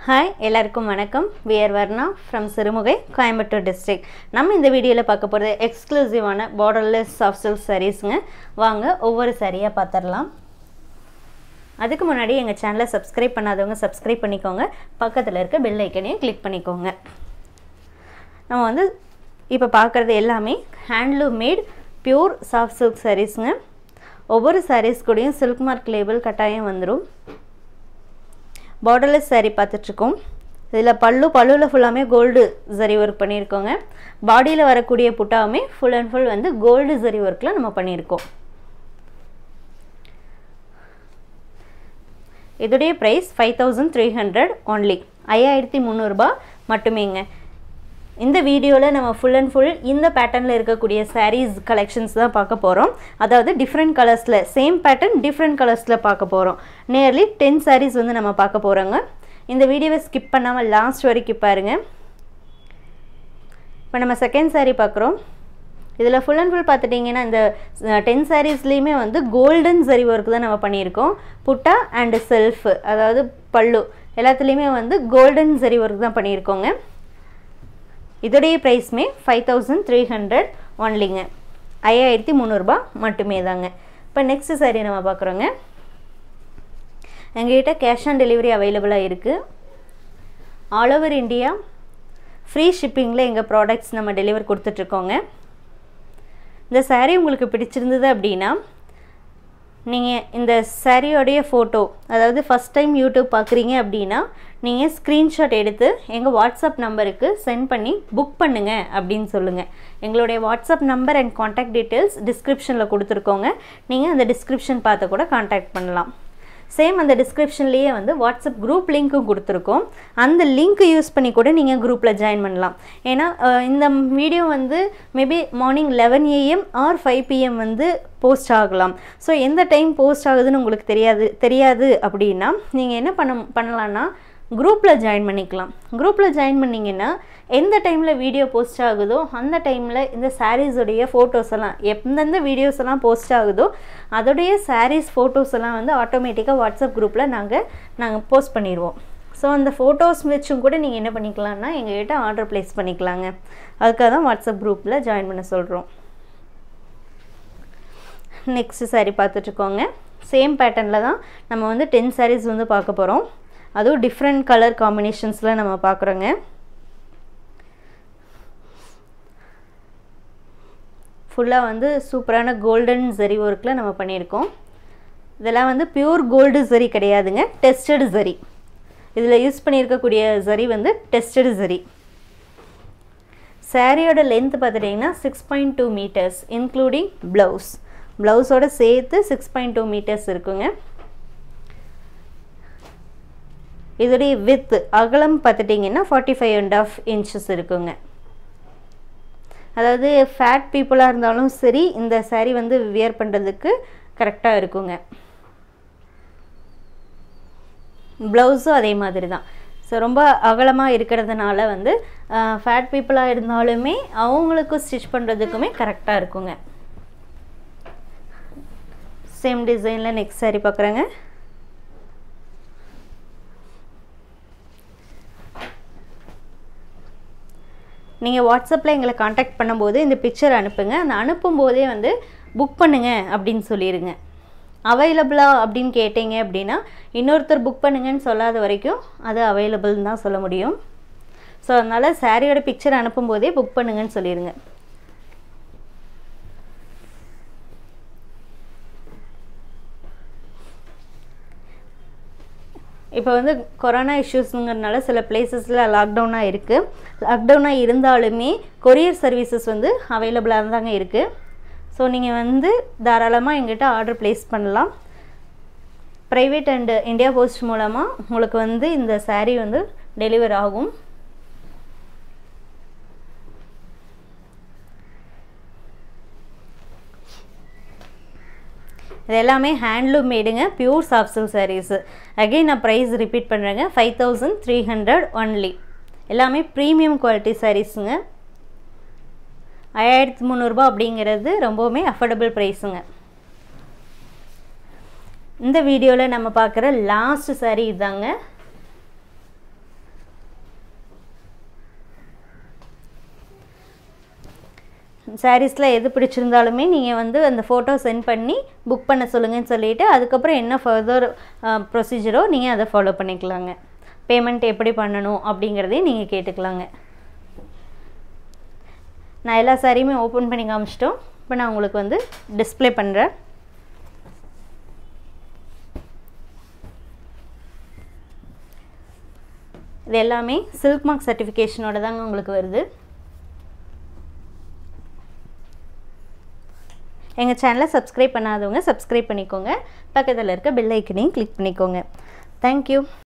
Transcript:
hi எல்லாருக்கும் வணக்கம் we're Varna from Sirumugai Coimbatore district நம்ம இந்த வீடியோவில் பார்க்க போகிறது எக்ஸ்க்ளூசிவான பார்டர்லெஸ் சாஃப்ட் சில்க் சாரீஸுங்க வாங்க ஒவ்வொரு சாரியாக பார்த்துடலாம் அதுக்கு முன்னாடி எங்கள் சேனலை சப்ஸ்கிரைப் பண்ணாதவங்க சப்ஸ்கிரைப் பண்ணிக்கோங்க பக்கத்தில் இருக்க பெல் ஐக்கனையும் கிளிக் பண்ணிக்கோங்க நம்ம வந்து இப்போ பார்க்குறது எல்லாமே handloom made pure soft silk சாரீஸுங்க ஒவ்வொரு சாரீஸ் கூடயும் சில்க் மார்க் லேபிள் கட்டாயம் வந்துடும் பார்டர்லெஸ் saree பார்த்துட்ருக்கோம் இதில் பல்லு பல்லுவில் ஃபுல்லாமே கோல்டு ஜரி ஒர்க் பண்ணியிருக்கோங்க பாடியில் வரக்கூடிய புட்டாவுமே ஃபுல் அண்ட் ஃபுல் வந்து கோல்டு ஜரி ஒர்க்கில் நம்ம பண்ணியிருக்கோம் இதோடைய price five thousand three hundred only ஐயாயிரத்தி முந்நூறுரூபா மட்டுமேங்க இந்த வீடியோவில் நம்ம ஃபுல் அண்ட் ஃபுல் இந்த பேட்டர்னில் இருக்கக்கூடிய sarees கலெக்ஷன்ஸ் தான் பார்க்க போகிறோம் அதாவது டிஃப்ரெண்ட் கலர்ஸில் சேம் பேட்டர்ன் டிஃப்ரெண்ட் கலர்ஸில் பார்க்க போகிறோம் நியர்லி டென் sarees வந்து நம்ம பார்க்க போகிறோங்க இந்த வீடியோவை ஸ்கிப் பண்ணாமல் லாஸ்ட் வரைக்கும் பாருங்கள் இப்போ நம்ம செகண்ட் saree பார்க்குறோம் இதில் ஃபுல் அண்ட் ஃபுல் பார்த்துட்டிங்கன்னா இந்த டென் சாரீஸ்லேயுமே வந்து கோல்டன் சரி ஒர்க் தான் நம்ம பண்ணியிருக்கோம் புட்டா அண்டு செல்ஃப் அதாவது பல்லு எல்லாத்துலேயுமே வந்து கோல்டன் சரி ஒர்க் தான் பண்ணியிருக்கோங்க இதோடைய ப்ரைஸ்மே ஃபைவ் தௌசண்ட் த்ரீ ஹண்ட்ரட் ஒன்லிங்க ஐயாயிரத்தி முந்நூறுரூபா மட்டுமே தாங்க இப்போ நெக்ஸ்ட் சாரீ நம்ம பார்க்குறோங்க எங்ககிட்ட கேஷ் ஆன் டெலிவரி அவைலபிளாக இருக்குது ஆல் ஓவர் இந்தியா ஃப்ரீ ஷிப்பிங்கில் எங்கள் ப்ராடக்ட்ஸ் நம்ம டெலிவர் கொடுத்துட்ருக்கோங்க இந்த சாரீ உங்களுக்கு பிடிச்சிருந்தது அப்படின்னா நீங்கள் இந்த சாரியோடைய ஃபோட்டோ அதாவது ஃபஸ்ட் டைம் யூடியூப் பார்க்குறீங்க அப்படின்னா நீங்கள் ஸ்க்ரீன்ஷாட் எடுத்து எங்கள் வாட்ஸ்அப் நம்பருக்கு சென்ட் பண்ணி புக் பண்ணுங்க அப்படின்னு சொல்லுங்கள் எங்களுடைய WhatsApp number and contact details டிஸ்கிரிப்ஷனில் கொடுத்துருக்கோங்க நீங்கள் அந்த டிஸ்கிரிப்ஷன் பார்த்து கூட காண்டாக்ட் பண்ணலாம் சேம் அந்த டிஸ்கிரிப்ஷன்லேயே வந்து வாட்ஸ்அப் குரூப் லிங்க்கும் கொடுத்துருக்கோம் அந்த லிங்க் யூஸ் பண்ணி கூட நீங்கள் குரூப்பில் ஜாயின் பண்ணலாம் ஏன்னா அஹ், இந்த வீடியோ வந்து maybe morning eleven AM or five PM வந்து போஸ்ட் ஆகலாம் ஸோ எந்த டைம் போஸ்ட் ஆகுதுன்னு உங்களுக்கு தெரியாது தெரியாது அப்படின்னா நீங்கள் என்ன பண்ண பண்ணலான்னா குரூப்பில் ஜாயின் பண்ணிக்கலாம் குரூப்பில் ஜாயின் பண்ணிங்கன்னா எந்த டைமில் வீடியோ போஸ்ட் ஆகுதோ அந்த டைமில் இந்த சாரீஸுடைய ஃபோட்டோஸ் எல்லாம் எந்தெந்த வீடியோஸ் எல்லாம் போஸ்ட் ஆகுதோ அதோடைய சாரீஸ் ஃபோட்டோஸ் எல்லாம் வந்து ஆட்டோமேட்டிக்காக வாட்ஸ்அப் குரூப்பில் நாங்கள் நாங்கள் போஸ்ட் பண்ணிடுவோம் ஸோ அந்த ஃபோட்டோஸ் வச்சும் கூட நீங்கள் என்ன பண்ணிக்கலாம்னா எங்ககிட்ட ஆர்டர் ப்ளேஸ் பண்ணிக்கலாங்க அதுக்காக தான் வாட்ஸ்அப் குரூப்பில் ஜாயின் பண்ண சொல்கிறோம் நெக்ஸ்ட் saree பார்த்துட்ருக்கோங்க சேம் பேட்டர்னில் தான் நம்ம வந்து டென் sarees வந்து பார்க்க போகிறோம் அதுவும் டிஃப்ரெண்ட் கலர் காம்பினேஷன்ஸில் நம்ம பார்க்குறோங்க ஃபுல்லாக வந்து சூப்பரான கோல்டன் ஜரி ஒர்க்கில் நம்ம பண்ணியிருக்கோம் இதெல்லாம் வந்து பியூர் கோல்டு ஜரி கிடையாதுங்க டெஸ்டட் ஜரி இதில் யூஸ் பண்ணியிருக்கக்கூடிய ஜரி வந்து டெஸ்டட் ஜரி சாரியோட லென்த் பார்த்துட்டிங்கன்னா six point two metres including blouse ப்ளவுஸோட சேர்த்து சிக்ஸ் பாயிண்ட் டூ மீட்டர்ஸ் இருக்குங்க இதோடைய வித் அகலம் பார்த்துட்டிங்கன்னா forty five and half inches இருக்குங்க அதாவது ஃபேட் பீப்புளாக இருந்தாலும் சரி இந்த saree வந்து வியர் பண்ணுறதுக்கு கரெக்டாக இருக்குங்க ப்ளவுஸும் அதே மாதிரி தான் ஸோ ரொம்ப அகலமாக இருக்கிறதுனால வந்து ஃபேட் பீப்புளாக இருந்தாலுமே அவங்களுக்கும் ஸ்டிச் பண்ணுறதுக்குமே கரெக்டாக இருக்குங்க சேம் டிசைனில் நெக்ஸ்ட் saree பார்க்குறேங்க நீங்கள் வாட்ஸ்அப்பில் எங்களை காண்டாக்ட் பண்ணும்போது இந்த பிக்சர் அனுப்புங்க அந்த அனுப்பும்போதே வந்து புக் பண்ணுங்க அப்படின்னு சொல்லிடுங்க அவைலபிளா அப்படின்னு கேட்டீங்க அப்படின்னா இன்னொருத்தர் புக் பண்ணுங்கன்னு சொல்லாத வரைக்கும் அது அவைலபிள்னு தான் சொல்ல முடியும் ஸோ அதனால் சாரியோட பிக்சர் அனுப்பும்போதே புக் பண்ணுங்கன்னு சொல்லிடுங்க இப்போ வந்து கொரோனா இஷ்யூஸுங்கிறதுனால சில பிளேசஸில் லாக்டவுனாக இருக்குது லாக்டவுனாக இருந்தாலுமே கொரியர் சர்வீசஸ் வந்து அவைலபிளாக தாங்க இருக்குது ஸோ நீங்கள் வந்து தாராளமாக எங்கிட்ட ஆர்டர் ப்ளேஸ் பண்ணலாம் ப்ரைவேட் அண்டு இந்தியா போஸ்ட் மூலமாக உங்களுக்கு வந்து இந்த saree வந்து டெலிவர் ஆகும் இது எல்லாமே ஹேண்ட்லூம் மேடுங்க pure soft silk sarees again நான் ப்ரைஸ் ரிப்பீட் பண்ணுறேங்க five thousand three hundred only எல்லாமே ப்ரீமியம் குவாலிட்டி சாரீஸுங்க ஐயாயிரத்தி முந்நூறுரூபா அப்படிங்கிறது ரொம்பவுமே அஃபோர்டபுள் ப்ரைஸுங்க இந்த வீடியோவில் நம்ம பார்க்குற லாஸ்ட் saree இதாங்க சாரீஸில் எது பிடிச்சிருந்தாலுமே நீங்கள் வந்து அந்த ஃபோட்டோ சென்ட் பண்ணி புக் பண்ண சொல்லுங்கன்னு சொல்லிவிட்டு அதுக்கப்புறம் என்ன ஃபர்தர் ப்ரொசீஜரோ நீங்கள் அதை ஃபாலோ பண்ணிக்கலாங்க பேமெண்ட் எப்படி பண்ணணும் அப்படிங்கிறதையும் நீங்கள் கேட்டுக்கலாங்க நான் எல்லா சாரியுமே ஓப்பன் பண்ணி காமிச்சிட்டோம் இப்போ நான் உங்களுக்கு வந்து டிஸ்ப்ளே பண்ணுறேன் இது எல்லாமே சில்க் மார்க் சர்டிஃபிகேஷனோட தாங்க உங்களுக்கு வருது எங்கள் சேனலை சப்ஸ்கிரைப் பண்ணாதவங்க சப்ஸ்கிரைப் பண்ணிக்கோங்க பக்கத்தில் இருக்க பெல் ஐக்கனையும் கிளிக் பண்ணிக்கோங்க தேங்க்யூ